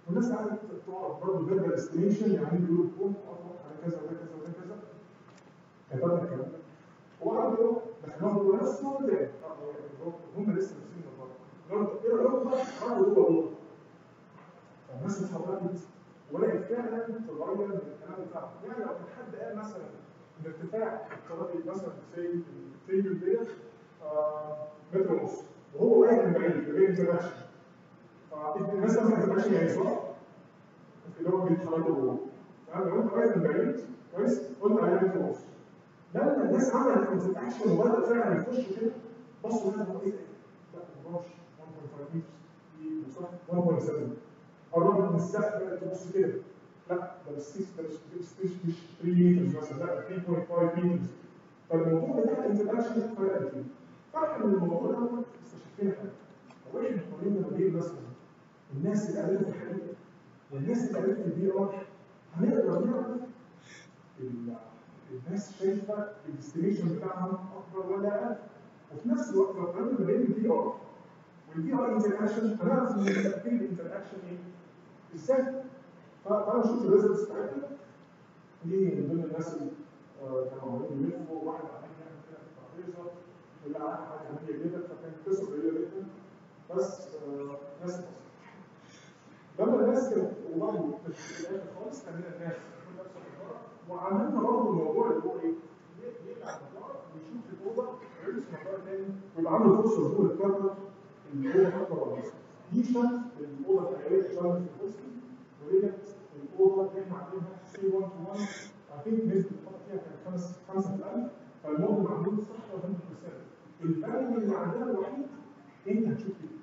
والناس قاعده تقعد برضه فيربال استيميشن يعني بيقولوا قوم اطلق على كذا وده كذا وده كذا كتبنا الكلام ده وبعد كده دخلوهم جوه نفس الصوره تاني هم لسه لابسين نظاره ايه رايكم بقى خرجوا جوه جوه فالناس اتحركت ولقيت فعلا تغير من الكلام بتاعهم يعني لو كان حد قال مثلا ان ارتفاع الطريق مثلا زي التيبل ديت آه، متر ونص وهو واقف من بعيد من غير انتراكشن فالناس مثلا انتراكشن يعني صح اللي هو بيتحركوا جوه تمام لو انت واقف من بعيد كويس قلت عليه متر ونص لما الناس عملت انتراكشن وبدأوا فعلا يخشوا كده بصوا لقوا ايه ده؟ لا ما بقاش 1.5 متر دي صح 1.7 قربت من السقف بقت تبص كده لا ده مش 6 ده مش مش مش 3 متر مثلا لا 3.5 متر فالموضوع بتاع الانتراكشن فرق فيه فاحنا من الموضوع ده استشفينا حاجه هو احنا قارنا ما بين مثلا الناس اللي قالت الحقيقه والناس اللي قالت البي ار هنقدر نعرف ال- الناس شايفه الاستيميشن بتاعهم اكبر ولا اقل وفي نفس الوقت لو قارنا ما بين البي ار والبي ار انتراكشن هنعرف ان تاثير الانتراكشن ايه ازاي فتعالوا نشوف الريزلتس بتاعتنا دي من ضمن الناس اللي آه، كانوا عمالين يلفوا واحد عمال يعمل كده في الترابيزه واللي قاعد حاجه هاديه جدا فكان قصه غريبه جدا بس آه، ناس بسيطه لما الناس كانت وبرضه في الاخر خالص كان هنا الناس كل نفس النظاره وعملنا برضه الموضوع اللي هو ايه؟ يقلع النظاره ويشوف الاوضه ويلبس نظاره تاني ويبقى عنده فرصه يقول الكاميرا الاوضه اكبر ولا اصغر دي شكل الاوضه الحقيقيه اللي اشتغلت في الكرسي وديت الاوضه اللي احنا عاملينها سي 1 تو 1 I think نسبه الخطا فيها كانت 5 5 في الألف فالموضوع معمول صح 100% الفاليو اللي عندنا الوحيد انت هتشوف فيه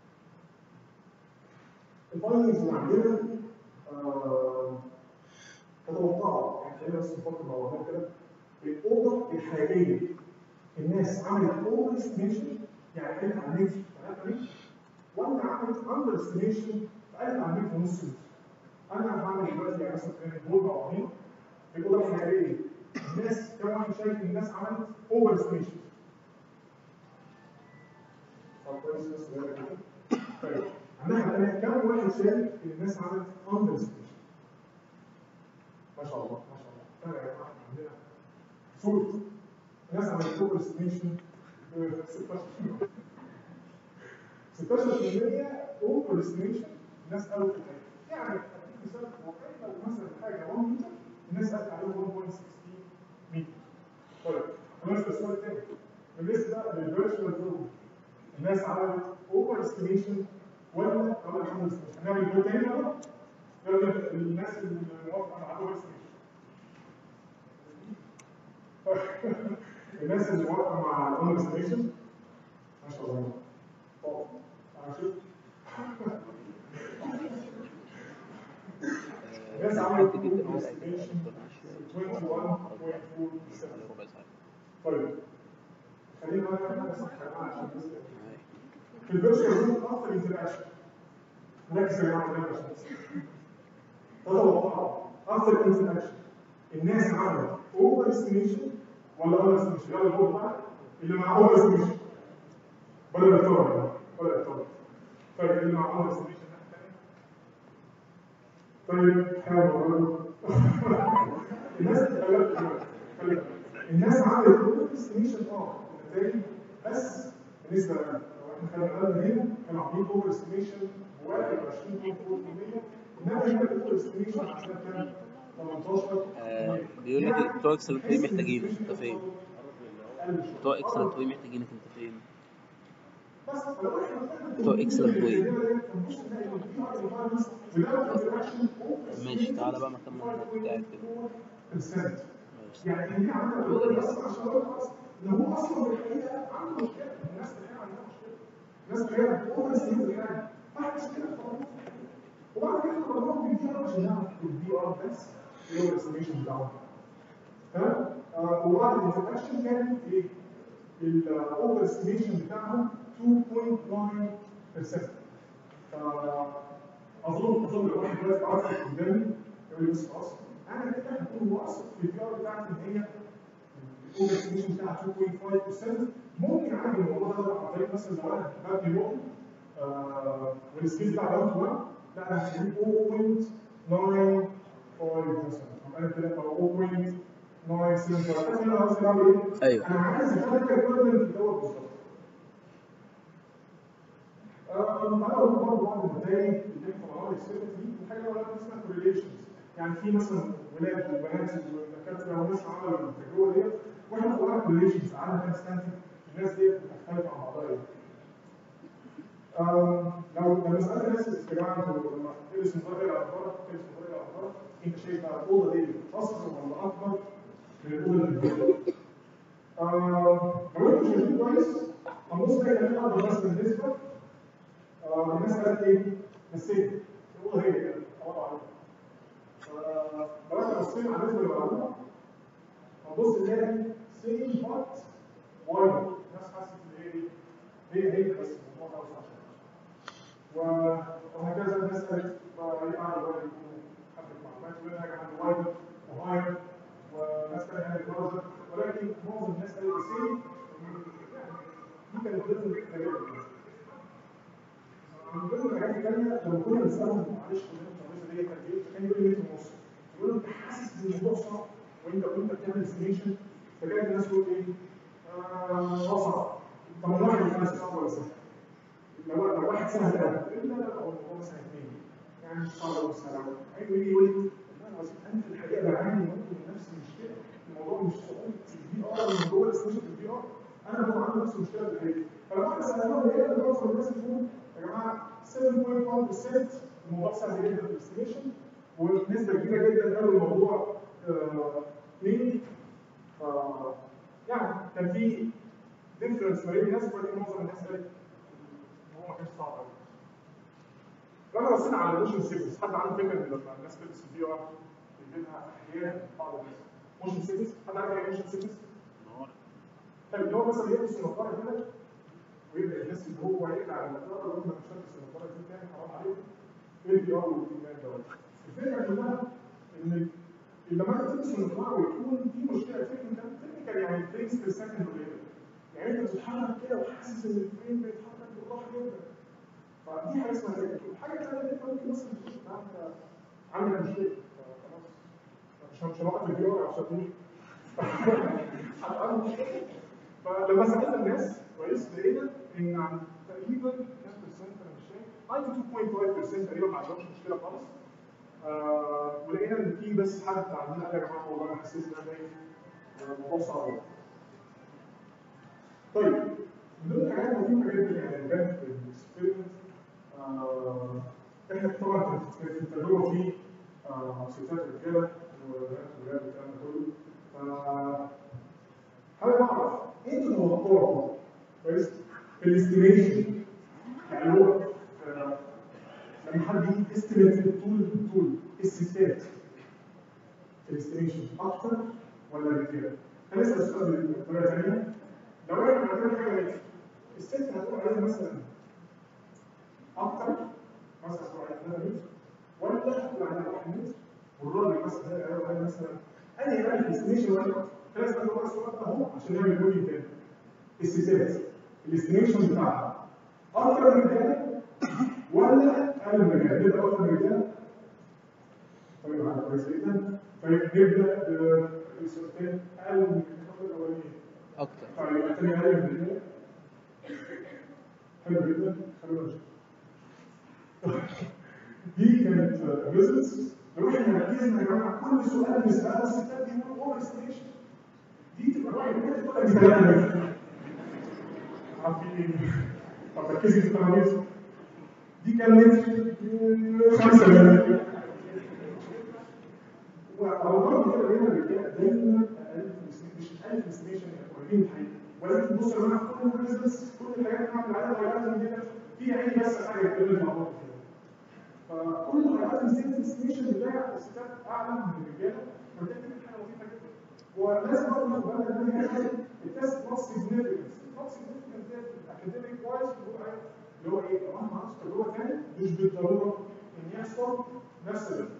الفاينلز اللي عندنا آه، تتوقعوا يعني خلينا بس نفكر مع بعضنا كده الاوضه الحقيقيه الناس عملت اوفر استيميشن يعني قالت على متر 3 متر ولا عملت اندر استيميشن فقالت على متر ونص متر انا هعمل دلوقتي يعني مثلا كان البول او هنا الاوضه الحقيقيه الناس كم واحد شايف ان الناس عملت اوفر استيميشن طب كويس بس ده كده طيب الناحيه الثانيه كم واحد شايف ان الناس عملت اندر استيميشن ما شاء الله ما شاء الله فعلا يا جماعه إحنا عندنا صوره الناس عملت اوفر استيميشن 16 16% اوفر استيميشن الناس قالوا في الحقيقه يعني اديك مثال واقعي لو مثلا حاجه 1 متر الناس قالت عليه 1.16 متر طيب هنسال السؤال الثاني بالنسبه للفيرتشوال جروب الناس عملت اوفر استيميشن ولا عملت اندر استيميشن هنعمل جروب تاني ولا يلا الناس اللي موافقه مع اوفر استيميشن الناس اللي موافقه مع الاندر استيميشن ما شاء الله طب عشان الناس عملت حد جدا اوفر على استيميشن على 21.47 ربع ساعة طيب خلينا بقى نعمل صح يا جماعه عشان بس في الفيرتشوال روم افتر انتراكشن ركز يا جماعه كده عشان بس تتوقعوا افتر انتراكشن الناس عملت اوفر استيميشن ولا اندر استيميشن يلا الجول بقى اللي مع اوفر استيميشن ولا التورن ولا التورن طيب اللي مع اندر استيميشن طيب حاول برضه الناس خلي خلي الناس عملت اوفر استيميشن اه النتائج بس بالنسبه لنا لو احنا خدنا بالنا هنا كانوا عاملين اوفر استيميشن 21.4% انما هنا الاوفر استيميشن عندنا كام؟ 18 آه، بيقول لك بتوع اكسلنت واي محتاجينك انت فين؟ بتوع اكسلنت واي محتاجينك انت فين؟ بتوع excellent way. ماشي تعالى بقى مكان ما انت قاعد كده ماشي يعني هي عندها دور بس عشان خلاص ان هو اصلا بالحقيقه عنده مشكله الناس اللي هي عندها مشكله الناس اللي هي اوفر ستيم الحاجه فاحنا مشكله خلاص وبعد كده قررنا بالبي ار عشان نعمل البي ار بس اللي هو الاستيميشن بتاعه تمام آه، وبعد الانتراكشن كان ايه؟ الاوفر استيميشن بتاعهم 2.9% فاظن اظن لو واحد دلوقتي قاعد قدامي يقول لي بص خلاص انا كده هكون واثق في البي ار بتاعتي ان هي الاوفر استيميشن بتاعها 2.5% ممكن اعمل الموضوع ده عن طريق مثلا لو انا ببني نقط آه والسكيل بتاع داون تو 1 لا انا هخليه 0.95 مثلا انا كده او 0.975 عارف انا قصدي بعمل ايه؟ ايوه انا عايز افرق الايكويفالنت دوت بالظبط تعالوا نقول برضه بعض النتائج اللي احنا طلعناها الاكسبيرمنت دي الحاجه اللي انا اسمها كورليشنز يعني في مثلا ولاد وبنات ودكاتره وناس عملوا التجربه ديت واحنا طلعنا كورليشنز قعدنا كام ستانفورد الناس ديت مختلفه عن بعضها ايه؟ آم، لو لما سالت الناس يا جماعه انتوا لما تلبس موبايل الاخبار تلبس موبايل الاخبار انت شايف بقى الاوضه دي اصغر ولا اكبر من الاوضه اللي بتقول لو انتوا شايفين كويس هنبص كده كان اكبر بس بالنسبه آه، الناس قالت ايه؟ نسيت الاوضه هي كده وضع عليها لو احنا بصينا على النسبه اللي بعدها هنبص نلاقي سيم بات وايد الناس حست ان هي ايه؟ هي هي بس الموضوع ده اوسع شويه وهكذا الناس قالت يبقى على الوايد يكونوا حبه معلومات منها كان عند وايد وهاير وناس ثانيه قالت لارجر ولكن معظم الناس قالت سيم دي كانت ضمن التجارب من ضمن الحاجات الثانيه لما كنا بنسالهم معلش كلنا الترابيزه دي كانت ايه؟ فكان يقول لي متر ونص يقول له انت حاسس ان الموضوع صعب وانت وانت بتعمل استيميشن فكانت الناس تقول ايه؟ آه هو صعب طب ما الواحد يفهم صعب ولا سهل؟ لو لو واحد سهل قوي لا لا لا هو الموضوع مثلا اثنين يعني مش صعب ولا سهل قوي هيجي يجي يقول لي والله العظيم انا في الحقيقه بعاني برضه من نفس المشكله الموضوع مش صعوبه الفي ار من جوه الاستيميشن في الفي ار انا هو عنده نفس المشكله في الحقيقه فلما احنا سالناهم ايه اللي بيوصل الناس تقول يا جماعه 7.1% الموضوع سهل جدا في الاستيميشن ونسبه كبيره جدا قالوا الموضوع 2 يعني كان في ديفرنس ما بين الناس ولكن معظم الناس قالت الموضوع ما كانش صعب قوي لما بصينا على الموشن سيكنس حد عنده فكره ان لما الناس تلبس الفي ار بيجيبها احيانا بعض الناس موشن سيكنس حد عارف ايه موشن سيكنس؟ طيب اللي هو مثلا يلبس النظاره كده ويبدا يحس ان هو يقلع النظاره وانت مش لابس النظاره دي تاني حرام عليك ايه الفي ار والكلام دوت الفكره كلها ان لما انت تلبس النظاره ويكون في مشكله تكنيكال تكنيكال يعني فريمز بير سكند قليله يعني انت بتتحرك كده وحاسس ان الفريم بيتحرك بالراحه جدا فدي حاجه اسمها تكنيكال الحاجه الثانيه ان انت ممكن مثلا تخش انت عندك مشكله خلاص مش مش هنوقف الفي ار عشان تقول هتعمل مشكله فلما سالنا الناس كويس لقينا ان عن تقريبا كام برسنت انا مش فاكر 92.5% تقريبا ما عندهمش مشكله خالص آه ولقينا ان في بس حد عندنا قال يا جماعه والله انا حسيت ان انا ايه الموضوع صعب أوي. طيب من ضمن الحاجات المهمه جدا يعني كانت في الاكسبيرمنت آه احنا طبعا كانت كانت التجربه في آه ستات رجاله وبنات ولاد والكلام ده كله ف حابب اعرف انتوا توقعوا كويس في الاستيميشن يعني هو آه، لما حد يجي استيميت طول طول الستات في الاستيميشن اكتر ولا الرجاله؟ هنسال السؤال بطريقه ثانيه لو احنا عندنا حاجه متر الست هتقول عليها مثلا اكتر مثلا هتقول عليها 3 متر ولا هتقول عليها 1 متر والراجل مثلا هيقول عليها مثلا انهي بقى الاستيميشن ولا فلازم نقول السؤال ده اهو عشان نعمل بودي تاني الستات الاستيميشن بتاعها اكتر من الرجاله ولا اقل من الرجاله؟ نبدا اكتر من الرجاله طيب معانا كويس جدا طيب نبدا بالسؤال الثاني اقل من الخطوه الاولانيه اكتر طيب الثاني اقل من الرجاله حلو جدا خلونا نشوف دي كانت ريزلتس لو احنا ركزنا يا جماعه كل سؤال بنساله الستات بيقولوا اوفر استيميشن دي تبقى الواحد كده تقول لك كلام عارفين طب ركزي في الترابيزه دي كانت خمسة مليون وعلى برضه كده بين الرجاله دايما اقل مش اقل استيميشن يعني قريبين الحقيقه ولكن بص يا جماعه كل الريزلتس كل الحاجات اللي احنا بنعملها ولا من كده في عين بس حاجه تقول لي مع بعض فكل حلقات الزيت الاستيميشن بتاع الستات اعلى من الرجاله فبالتالي دي حاجه لطيفه جدا ولازم برضه ناخد بالنا ان هي حاجه التست نوت سيجنفكنس نوت سيجنفكنس ديت اكاديميك وايز بنقول عليها اللي هو ايه لو انا ما عملتش تجربه ثانيه مش بالضروره ان يحصل نفس الريزلت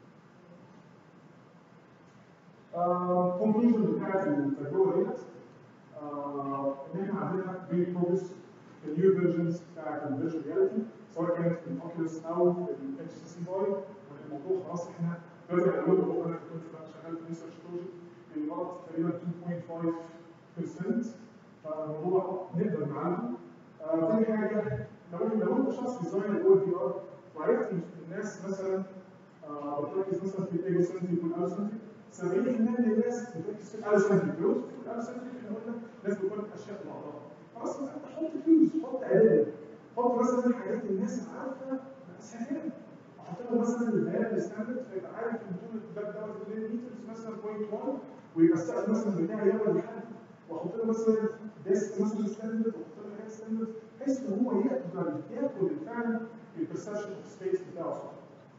كونكلوجن بتاعت التجربه ديت آه، ان احنا عندنا بري بروجرس في النيو فيرجنز بتاعت الفيرجوال رياليتي سواء كانت في الاوكيولس او في الاتش سي سي فاي والموضوع خلاص احنا دلوقتي هنقول له انا كنت شغال في ريسيرش بروجكت الغلط تقريبا 2.5% فالموضوع نقدر نعالجه. آه، تاني حاجه لو لو انت شخص ديزاينر او دي ار وعرفت إن الناس مثلا آه، بتركز مثلا في الايجو سنتريك والالو سنتريك 70% من الناس بتركز في الالو سنتريك لو في الالو سنتريك احنا قلنا الناس بتقول اشياء بعضها خلاص يبقى انت حط كيوز حط اداه حط مثلا حاجات الناس عارفه سهله احط له مثلا البيان الستاندرد فيبقى عارف ان طول ده دوت 2 متر مثلا 0.1 ويبقى السقف مثلا بتاعي يوم لحد واحط له مثلا ديسك مثلا ستاندرد واحط له حاجات ستاندرد بحيث ان هو يقدر ياخد فعلا البرسبشن اوف سبيس بتاعه صح.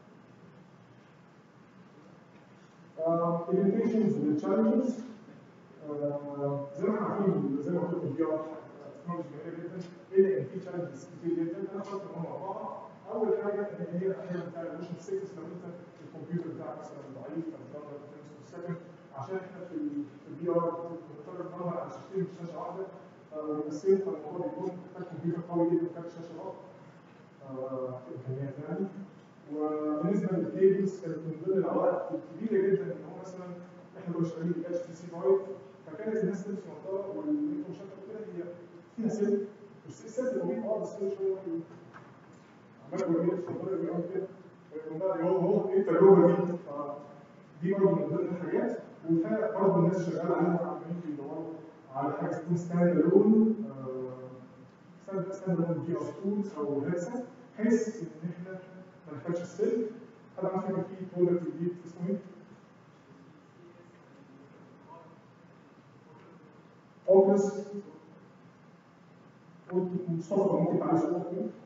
الليميتيشنز والتشالنجز زي ما احنا عارفين زي ما قلت لكم دي تكنولوجي جميله جدا الا ان في تشالنجز كتير جدا انا خدت منهم اربعه اول حاجه ان هي احيانا بتاع الموشن سيكنس لو انت الكمبيوتر بتاعك مثلا ضعيف فبتقدر سكند عشان احنا في البي ار بنضطر ندور على شاشتين مش شاشه واحده وبنقسم فالموضوع بيكون محتاج كمبيوتر قوي جدا وكارت شاشه واحد امكانيات يعني وبالنسبه للكيبلز كانت من ضمن العوائق الكبيره جدا ان هو مثلا احنا كنا شغالين بالاتش تي سي 5 فكانت الناس تلبس نظاره والميكرو شكل كده هي فيها سلك بس السلك طويل اه بس هو شويه عمال بيقول لي نظاره بيقول كده هو هو ايه التجربه دي دي برضه من ضمن الحاجات وفيها برضه الناس شغاله عليها عمالين بيدوروا على حاجه اسمها ستاند الون ستاند الون جي ار تولز او هيدسет بحيث ان احنا ما نحتاجش السلك حد عارف ان في برودكت جديد اسمه ايه؟ اوكس مصطفى ممكن تعالى صوتك